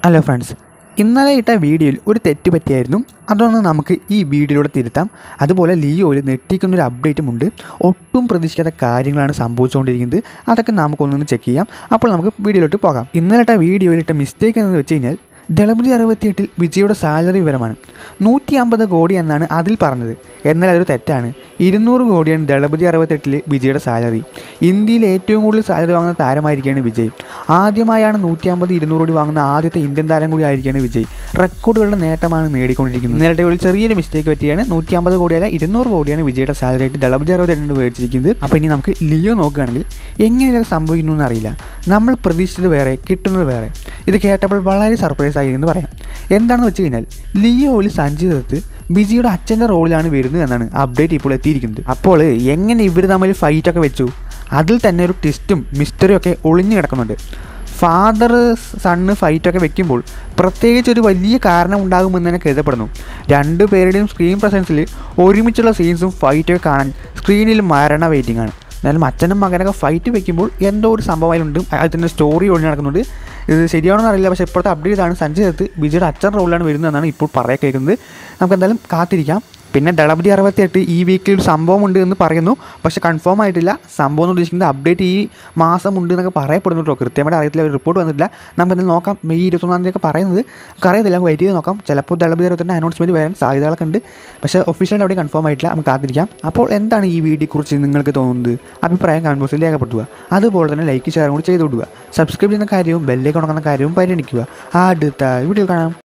hello friends ഇന്നലെ ഇട്ട വീഡിയോയിൽ ഒരു തെറ്റ് പറ്റിയായിരുന്നു അതൊന്ന് നമുക്ക് ഈ വീഡിയോയിലൂടെ തിരുത്താം അതുപോലെ ലിയോയിൽ നെട്ടിക്കുന്ന ഒരു അപ്ഡേറ്റും ഉണ്ട് ഒട്ടും പ്രതീക്ഷിക്കാത്ത കാര്യങ്ങളാണ് സംഭവിച്ചുകൊണ്ടിരിക്കുന്നത് അതൊക്കെ നമുക്കൊന്നൊന്ന് ചെക്ക് ചെയ്യാം അപ്പോൾ നമുക്ക് വീഡിയോയിലോട്ട് പോകാം ഇന്നലെ ഇട്ട വീഡിയോയിൽ ഇട്ട മിസ്റ്റേക്ക് എന്ന് വെച്ച് കഴിഞ്ഞാൽ ദളപതി അറുപത്തിയെട്ടിൽ വിജയുടെ സാലറി വിവരമാണ് നൂറ്റി അമ്പത് കോടി എന്നാണ് അതിൽ പറഞ്ഞത് എന്നാൽ അതൊരു തെറ്റാണ് ഇരുന്നൂറ് കോടിയാണ് ദളപതി അറുപത്തെട്ടിൽ വിജയുടെ സാലറി ഇന്ത്യയിൽ ഏറ്റവും കൂടുതൽ സാലറി വാങ്ങുന്ന താരമായിരിക്കുകയാണ് വിജയ് ആദ്യമായാണ് നൂറ്റി അമ്പത് ഇരുന്നൂറ് കോടി വാങ്ങുന്ന ആദ്യത്തെ ഇന്ത്യൻ താരം കൂടി ആയിരിക്കുകയാണ് വിജയ് റെക്കോർഡുകളുടെ നേട്ടമാണ് നേടിക്കൊണ്ടിരിക്കുന്നത് നേരത്തെ ഒരു ചെറിയൊരു മിസ്റ്റേക്ക് പറ്റിയാണ് നൂറ്റി അമ്പത് കോടിയല്ല ഇരുന്നൂറ് കോടിയാണ് വിജയുടെ സാലറി ആയിട്ട് ദളപതി അറുപത്തെട്ടിന് മേടിച്ചിരിക്കുന്നത് അപ്പോൾ ഇനി നമുക്ക് ലിയോ നോക്കുകയാണെങ്കിൽ എങ്ങനെ ഇതൊക്കെ സംഭവിക്കുന്നു എന്നറിയില്ല നമ്മൾ പ്രതീക്ഷിച്ചത് വേറെ കിട്ടുന്നത് വേറെ ഇത് കേട്ടപ്പോൾ വളരെ സർപ്രൈസ് ആയി എന്ന് പറയാം എന്താണെന്ന് വെച്ച് കഴിഞ്ഞാൽ ലിയോയിൽ സഞ്ജയ് ദത്ത് ബിജിയുടെ അച്ഛൻ്റെ റോളിലാണ് വരുന്നത് എന്നാണ് അപ്ഡേറ്റ് ഇപ്പോൾ എത്തിയിരിക്കുന്നത് അപ്പോൾ എങ്ങനെ ഇവർ തമ്മിൽ ഫൈറ്റൊക്കെ വെച്ചു അതിൽ തന്നെ ഒരു ട്വിസ്റ്റും മിസ്റ്ററിയും ഒക്കെ ഒളിഞ്ഞു കിടക്കുന്നുണ്ട് ഫാദർ സണ്ണ് ഫൈറ്റൊക്കെ വെക്കുമ്പോൾ പ്രത്യേകിച്ച് ഒരു വലിയ കാരണം ഉണ്ടാകുമെന്ന് തന്നെ കരുതപ്പെടുന്നു രണ്ടു പേരുടെയും സ്ക്രീൻ പ്രസൻസിൽ ഒരുമിച്ചുള്ള സീൻസും ഫൈറ്റൊക്കെ കാണാൻ സ്ക്രീനിൽ മരണ വെയിറ്റിംഗ് ആണ് എന്നാലും അച്ഛനും മകനൊക്കെ ഫൈറ്റ് വെക്കുമ്പോൾ എന്തോ ഒരു സംഭവം അതിലുണ്ട് അതിൻ്റെ സ്റ്റോറി ഒഴിഞ്ഞ് നടക്കുന്നുണ്ട് ഇത് ശരിയാണെന്ന് അറിയില്ല പക്ഷേ ഇപ്പോഴത്തെ അപ്ഡേറ്റ് ആണ് സഞ്ജയ് ദത്ത് വിജയുടെ അച്ഛൻ റോളിലാണ് വരുന്നതെന്നാണ് ഇപ്പോൾ പറയാൻ കേൾക്കുന്നത് നമുക്ക് എന്തായാലും കാത്തിരിക്കാം പിന്നെ ദളപതി അറുപത്തിയെട്ട് ഈ വീക്കിൽ ഒരു സംഭവം ഉണ്ട് എന്ന് പറയുന്നു പക്ഷേ കൺഫേം ആയിട്ടില്ല സംഭവം എന്ന് ഉദ്ദേശിക്കുന്നത് അപ്ഡേറ്റ് ഈ മാസം ഉണ്ട് എന്നൊക്കെ പറയപ്പെടുന്നു കേട്ടോ കൃത്യമായിട്ട് അറിയത്തില്ല ഒരു റിപ്പോർട്ട് വന്നിട്ടില്ല നമുക്ക് എന്തായാലും നോക്കാം മെയ് ഇരുപത്തൊന്നാം തീയതി ഒക്കെ പറയുന്നത് നമുക്ക് അറിയത്തില്ല വെയിറ്റ് ചെയ്ത് നോക്കാം ചിലപ്പോൾ ദളപതി അറുപത്തിൻ്റെ അനൗൺസ്മെൻറ്റ് വരാൻ സാധ്യതകളൊക്കെ ഉണ്ട് പക്ഷേ ഒഫീഷ്യലായിട്ട് അവിടെ കൺഫേം ആയിട്ടില്ല നമുക്ക് കാത്തിരിക്കാം അപ്പോൾ എന്താണ് ഈ വീഡിയോയെക്കുറിച്ച് നിങ്ങൾക്ക് തോന്നുന്നത് അഭിപ്രായം കമൻറ്റ് ബോക്സിൽ രേഖപ്പെടുത്തുക അതുപോലെ തന്നെ ലൈക്ക് ഷെയർ കൂടി ചെയ്ത് വിടുക സബ്സ്ക്രൈബ് ചെയ്യുന്ന കാര്യവും ബെല്ലേക്ക് ഉണങ്ങുന്ന കാര്യവും പരിഗണിക്കുക അടുത്ത വീഡിയോ കാണാം